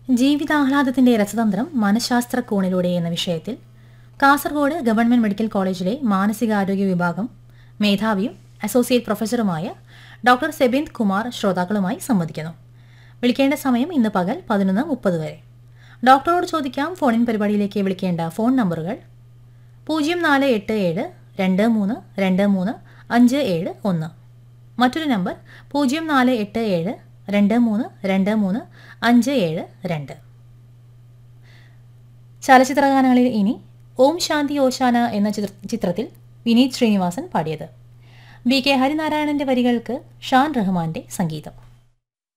ജീവിതാഹ്ലാദത്തിന്റെ രസതന്ത്രം മനഃശാസ്ത്ര കോണിലൂടെ എന്ന വിഷയത്തിൽ കാസർഗോഡ് ഗവൺമെന്റ് മെഡിക്കൽ കോളേജിലെ മാനസികാരോഗ്യ വിഭാഗം മേധാവിയും അസോസിയേറ്റ് പ്രൊഫസറുമായ ഡോക്ടർ സെബിന്ദ് കുമാർ ശ്രോതാക്കളുമായി സംവദിക്കുന്നു വിളിക്കേണ്ട സമയം ഇന്ന് പകൽ പതിനൊന്ന് മുപ്പത് വരെ ഡോക്ടറോട് ചോദിക്കാം ഫോണിൻ പരിപാടിയിലേക്ക് വിളിക്കേണ്ട ഫോൺ നമ്പറുകൾ പൂജ്യം നാല് എട്ട് ഏഴ് രണ്ട് മൂന്ന് രണ്ട് മൂന്ന് അഞ്ച് ഏഴ് ഒന്ന് മറ്റൊരു നമ്പർ പൂജ്യം നാല് എട്ട് ഏഴ് രണ്ട് മൂന്ന് രണ്ട് മൂന്ന് അഞ്ച് ഏഴ് രണ്ട് ചലച്ചിത്രഗാനങ്ങളിൽ ഇനി ഓം ശാന്തി ഓശാന എന്ന ചിത്ര- ചിത്രത്തിൽ വിനീത് ശ്രീനിവാസൻ പാടിയത് വി കെ ഹരിനാരായണന്റെ വരികൾക്ക് ഷാൻ റഹ്മാന്റെ സംഗീതം